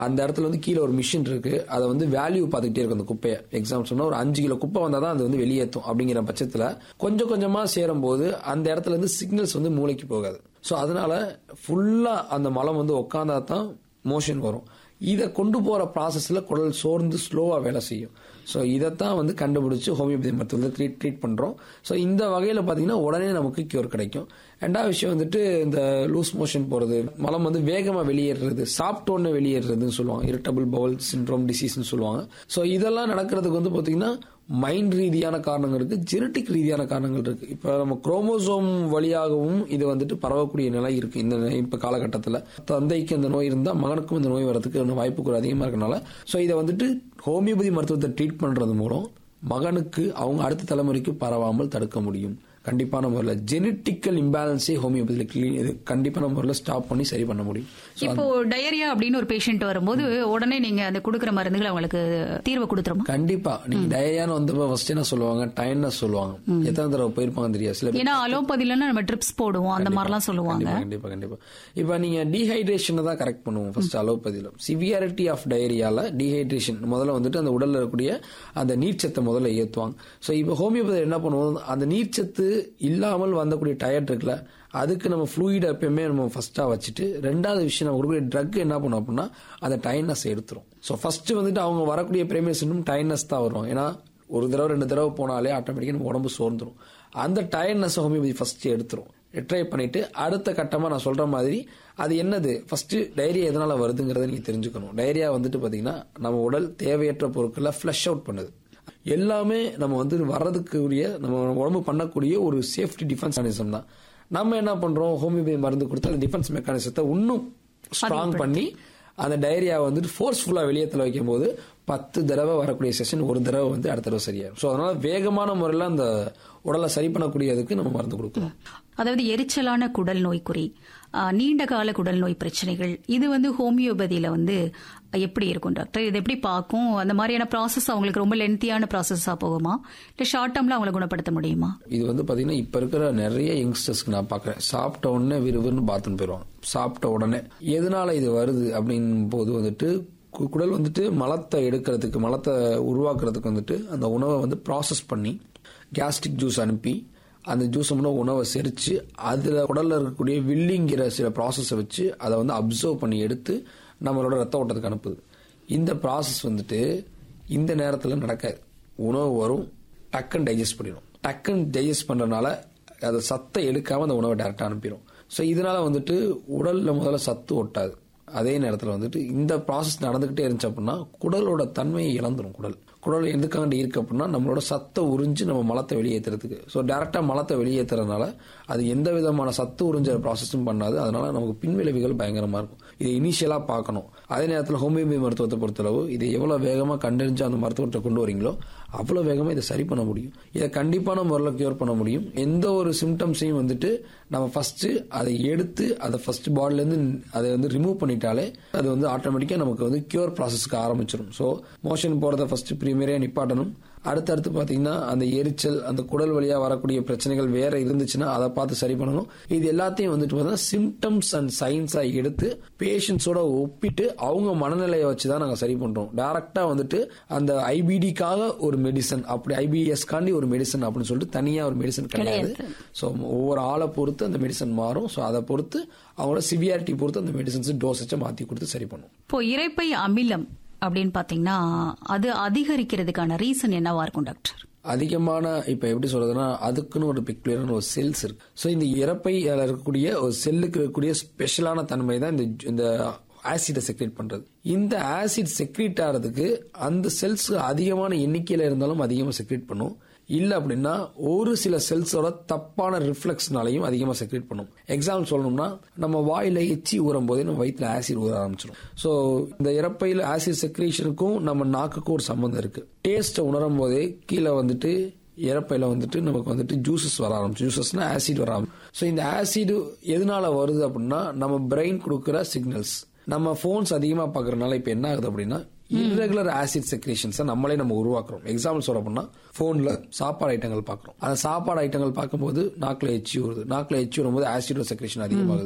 அந்த இடத்துல வந்து கீழே ஒரு மிஷின் இருக்கு அதை வந்து வேல்யூ பார்த்துக்கிட்டே இருக்கும் அந்த குப்பையை எக்ஸாம்பிள் சொன்னா ஒரு அஞ்சு கிலோ குப்பை வந்தால் தான் அது வந்து வெளியேற்றும் அப்படிங்கிற பட்சத்தில் கொஞ்சம் கொஞ்சமா சேரும் போது அந்த இடத்துல இருந்து சிக்னல்ஸ் வந்து மூளைக்கு போகாது ஸோ அதனால ஃபுல்லா அந்த மலம் வந்து உட்காந்தா தான் மோஷன் வரும் இதை கொண்டு போற ப்ராசஸ்ல குடல் சோர்ந்து ஸ்லோவா வேலை செய்யும் ஸோ இதைத்தான் வந்து கண்டுபிடிச்சு ஹோமியோபதி மருத்துவத்தில் ட்ரீட் ட்ரீட் பண்றோம் ஸோ இந்த வகையில் பார்த்தீங்கன்னா உடனே நமக்கு கியூர் கிடைக்கும் ரெண்டாவது விஷயம் வந்துட்டு இந்த லூஸ் மோஷன் போறது மலம் வந்து வேகமா வெளியேறது சாப்பிட்டோன்னு வெளியேறதுன்னு சொல்லுவாங்க இரிட்டபிள் பவுல் சிண்ட்ரோம் டிசீஸ்னு சொல்லுவாங்க ஸோ இதெல்லாம் நடக்கிறதுக்கு வந்து பார்த்தீங்கன்னா மைண்ட் ரீதியான காரணங்கள் இருக்கு ஜெனட்டிக் ரீதியான காரணங்கள் இருக்கு இப்ப நம்ம குரோமோசோம் வழியாகவும் இது வந்துட்டு பரவக்கூடிய நிலை இருக்கு இந்த இப்ப காலகட்டத்தில் தந்தைக்கு இந்த நோய் இருந்தா மகனுக்கும் இந்த நோய் வரதுக்கு இன்னும் வாய்ப்புகள் அதிகமா இருக்கனால ஸோ இதை வந்துட்டு ஹோமியோபதி மருத்துவத்தை ட்ரீட் பண்றது மூலம் மகனுக்கு அவங்க அடுத்த தலைமுறைக்கு பரவாமல் தடுக்க முடியும் கண்டிப்பான முறையில் ஜெனட்டிக்கல் இம்பேலன்ஸே ஹோமியோபதியில் கிளீன் இது கண்டிப்பான முறையில் ஸ்டாப் பண்ணி சரி பண்ண முடியும் So, இப்போ டயரியா அப்படின்னு ஒரு பேஷண்ட் வரும்போது உடனே நீங்க அந்த கொடுக்குற மருந்துகள் அவங்களுக்கு தீர்வு கொடுத்துருமா கண்டிப்பா நீங்க டயரியான்னு வந்தப்ப ஃபர்ஸ்ட் என்ன சொல்லுவாங்க டயர்னஸ் சொல்லுவாங்க எத்தனை தடவை போயிருப்பாங்க தெரியாது சில பேர் ஏன்னா அலோபதியில நம்ம ட்ரிப்ஸ் போடுவோம் அந்த மாதிரிலாம் சொல்லுவாங்க கண்டிப்பா கண்டிப்பா கண்டிப்பா இப்ப நீங்க டீஹைட்ரேஷன் தான் கரெக்ட் பண்ணுவோம் ஃபர்ஸ்ட் அலோபதியில சிவியாரிட்டி ஆஃப் டயரியால டீஹைட்ரேஷன் முதல்ல வந்துட்டு அந்த உடல்ல இருக்கக்கூடிய அந்த நீர்ச்சத்தை முதல்ல ஏத்துவாங்க சோ இப்போ ஹோமியோபதி என்ன பண்ணுவோம் அந்த நீர்ச்சத்து இல்லாமல் வந்தக்கூடிய டயர்ட் இருக்குல்ல அதுக்கு நம்ம ஃப்ளூயிட் எப்பயுமே நம்ம ஃபர்ஸ்டா வச்சுட்டு ரெண்டாவது விஷயம் நம்ம கொடுக்கக்கூடிய ட்ரக் என்ன பண்ணும் அப்படின்னா அந்த டயர்னஸ் எடுத்துரும் ஸோ ஃபர்ஸ்ட் வந்துட்டு அவங்க வரக்கூடிய பிரைமரி சின்னம் டயர்னஸ் தான் வரும் ஏன்னா ஒரு தடவை ரெண்டு தடவை போனாலே ஆட்டோமேட்டிக்காக நம்ம உடம்பு சோர்ந்துரும் அந்த டயர்னஸ் ஹோமியோபதி ஃபர்ஸ்ட் எடுத்துரும் ட்ரை பண்ணிட்டு அடுத்த கட்டமா நான் சொல்ற மாதிரி அது என்னது ஃபர்ஸ்ட் டைரியா எதனால வருதுங்கிறத நீங்க தெரிஞ்சுக்கணும் டைரியா வந்துட்டு பாத்தீங்கன்னா நம்ம உடல் தேவையற்ற பொருட்களை ஃபிளஷ் அவுட் பண்ணுது எல்லாமே நம்ம வந்து வர்றதுக்கு உரிய நம்ம உடம்பு பண்ணக்கூடிய ஒரு சேஃப்டி டிஃபென்ஸ் மெக்கானிசம் தான் நம்ம என்ன பண்றோம் ஹோமியோபதி மருந்து கொடுத்து அந்த டிஃபென்ஸ் மெக்கானிசத்தை இன்னும் ஸ்ட்ராங் பண்ணி அந்த டைரியா வந்துட்டு ஃபோர்ஸ்ஃபுல்லா வெளியேற்றல வைக்கும் போது பத்து தடவை வரக்கூடிய செஷன் ஒரு தடவை வந்து அடுத்த தடவை சரியாயிரும் ஸோ அதனால வேகமான முறையில் அந்த உடலை சரி பண்ணக்கூடியதுக்கு நம்ம மருந்து கொடுக்கணும் அதாவது எரிச்சலான குடல் நோய்க்குறி ஆஹ், நீண்ட கால குடல் நோய் பிரச்சனைகள் இது வந்து ஹோமியோபதியில வந்து எப்படி இருக்கும் டாக்டர் இது எப்படி பார்க்கும் அந்த மாதிரியான ப்ராசஸ் அவங்களுக்கு ரொம்ப லென்த்தியான ப்ராசஸா போகுமா இல்ல ஷார்ட் டேர்ம்ல அவங்களை குணப்படுத்த முடியுமா இது வந்து பாத்தீங்கன்னா இப்ப இருக்கிற நிறைய யங்ஸ்டர்ஸ்க்கு நான் பாக்குறேன் சாப்பிட்ட உடனே விறுவிறுன்னு பாத்ரூம் போயிடுவாங்க சாப்பிட்ட உடனே எதனால இது வருது அப்படின் போது வந்துட்டு கு- குடல் வந்துட்டு மலத்தை எடுக்கிறதுக்கு மலத்தை உருவாக்குறதுக்கு வந்துட்டு அந்த உணவை வந்து ப்ராசஸ் பண்ணி கேஸ்ட்ரிக் ஜூஸ் அனுப்பி அந்த ஜூஸ் மூலம் உணவை செரிச்சு அதுல உடல்ல இருக்கக்கூடிய வில்லிங்கிற சில ப்ராசஸை வச்சு அதை வந்து அப்சர்வ் பண்ணி எடுத்து நம்மளோட ரத்த ஓட்டத்துக்கு அனுப்புது இந்த ப்ராசஸ் வந்துட்டு இந்த நேரத்தில் நடக்காது உணவு வரும் டக்குன்னு டைஜஸ்ட் பண்ணிடும் டக்குன்னு டைஜஸ்ட் பண்றதுனால அது சத்தை எடுக்காம அந்த உணவை டேரக்டா அனுப்பிடும் ஸோ இதனால வந்துட்டு உடல்ல முதல்ல சத்து ஒட்டாது அதே நேரத்தில் வந்துட்டு இந்த ப்ராசஸ் நடந்துகிட்டே இருந்துச்சு அப்படின்னா குடலோட தன்மையை இழந்துரும் குடல் குடல் எதுக்காண்டி இருக்கு அப்படின்னா நம்மளோட சத்தை உறிஞ்சு நம்ம மலத்தை வெளியேற்றுறதுக்கு ஸோ டேரக்டா மலத்தை வெளியேற்றுறதுனால அது எந்த விதமான சத்து உறிஞ்ச ப்ராசஸும் பண்ணாது அதனால நமக்கு பின்விளைவுகள் பயங்கரமா இருக்கும் இதை இனிஷியலா பார்க்கணும் அதே நேரத்தில் ஹோமியோபதி மருத்துவத்தை பொறுத்தளவு இதை எவ்வளவு வேகமா கண்டறிஞ்சு அந்த மருத்துவத்தை கொண்டு வரீங்களோ அவ்வளவு வேகமா இதை சரி பண்ண முடியும் இதை கண்டிப்பான முறையில் கியூர் பண்ண முடியும் எந்த ஒரு சிம்டம்ஸையும் வந்துட்டு நம்ம ஃபர்ஸ்ட் அதை எடுத்து அதை ஃபர்ஸ்ட் பாடில இருந்து அதை வந்து ரிமூவ் பண்ணிட்டாலே அது வந்து ஆட்டோமேட்டிக்கா நமக்கு வந்து கியூர் ப்ராசஸ்க்கு ஆரம்பிச்சிடும் ஸோ மோஷன் போறதை ஃபர்ஸ்ட் ப்ரீமியரா நிப்பாட்டணும் அடுத்தடுத்து பாத்தீங்கன்னா அந்த எரிச்சல் அந்த குடல் வழியா வரக்கூடிய பிரச்சனைகள் வேற இருந்துச்சுன்னா அதை பார்த்து சரி பண்ணணும் இது எல்லாத்தையும் வந்துட்டு பார்த்தீங்கன்னா சிம்டம்ஸ் அண்ட் சயின்ஸா எடுத்து பேஷண்ட்ஸோட ஒப்பிட்டு அவங்க மனநிலையை வச்சு தான் நாங்க சரி பண்றோம் டைரக்டா வந்துட்டு அந்த ஐபிடிக்காக ஒரு மெடிசன் அப்படி ஐபிஎஸ் காண்டி ஒரு மெடிசன் அப்படின்னு சொல்லிட்டு தனியா ஒரு மெடிசன் கிடையாது ஸோ ஒவ்வொரு ஆளை பொறுத்து அந்த மெடிசன் மாறும் ஸோ அதை பொறுத்து அவங்களோட சிவியாரிட்டி பொறுத்து அந்த மெடிசன்ஸ் டோசேஜை மாத்தி கொடுத்து சரி பண்ணும் இப்போ இரைப்பை அமிலம் அப்படின்னு பாத்தீங்கன்னா அது அதிகரிக்கிறதுக்கான ரீசன் என்னவா இருக்கும் டாக்டர் அதிகமான இப்ப எப்படி சொல்றதுன்னா அதுக்குன்னு ஒரு பெக்குலரான ஒரு செல்ஸ் இருக்கு ஸோ இந்த இறப்பை இருக்கக்கூடிய ஒரு செல்லுக்கு இருக்கக்கூடிய ஸ்பெஷலான தன்மை தான் இந்த இந்த ஆசிடை செக்ரேட் பண்றது இந்த ஆசிட் செக்ரேட் ஆகிறதுக்கு அந்த செல்ஸ் அதிகமான எண்ணிக்கையில இருந்தாலும் அதிகமாக செக்ரேட் பண்ணும் இல்ல அப்படின்னா ஒரு சில செல்ஸோட தப்பான ரிஃப்ளெக்ஸ்னாலையும் அதிகமாக செக்ரேட் பண்ணும் எக்ஸாம்பிள் சொல்லணும்னா நம்ம வாயில எச்சி ஊறும் போதே நம்ம வயிற்றுல ஆசிட் ஊற ஆரம்பிச்சிடும் ஸோ இந்த இறப்பையில் ஆசிட் செக்ரேஷனுக்கும் நம்ம நாக்குக்கும் ஒரு சம்பந்தம் இருக்கு டேஸ்ட்டை உணரும் போதே கீழே வந்துட்டு இறப்பையில வந்துட்டு நமக்கு வந்துட்டு ஜூசஸ் வர ஆரம்பிச்சு ஜூசஸ்னா ஆசிட் வர ஆரம்பிச்சு ஸோ இந்த ஆசிட் எதனால வருது அப்படின்னா நம்ம பிரெயின் கொடுக்குற சிக்னல்ஸ் நம்ம போன்ஸ் அதிகமா பாக்குறதுனால இப்ப என்ன ஆகுது அப்படின்னா இர்ரெகுலர் ஆசிட் செக்ரேஷன்ஸ் நம்மளே நம்ம உருவாக்குறோம் எக்ஸாம்பிள் சொல்ல போனா போன்ல சாப்பாடு ஐட்டங்கள் பார்க்குறோம் அந்த சாப்பாடு ஐட்டங்கள் பார்க்கும்போது நாக்கில் எச்சி வருது நாக்கில் எச்சி வரும்போது ஆசிடோட செக்ரேஷன் அதிகமாகுது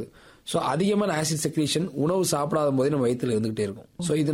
ஸோ அதிகமான ஆசிட் செக்ரீஷன் உணவு சாப்பிடாத போதே நம்ம வயிற்றுல இருந்துகிட்டே இருக்கும் ஸோ இது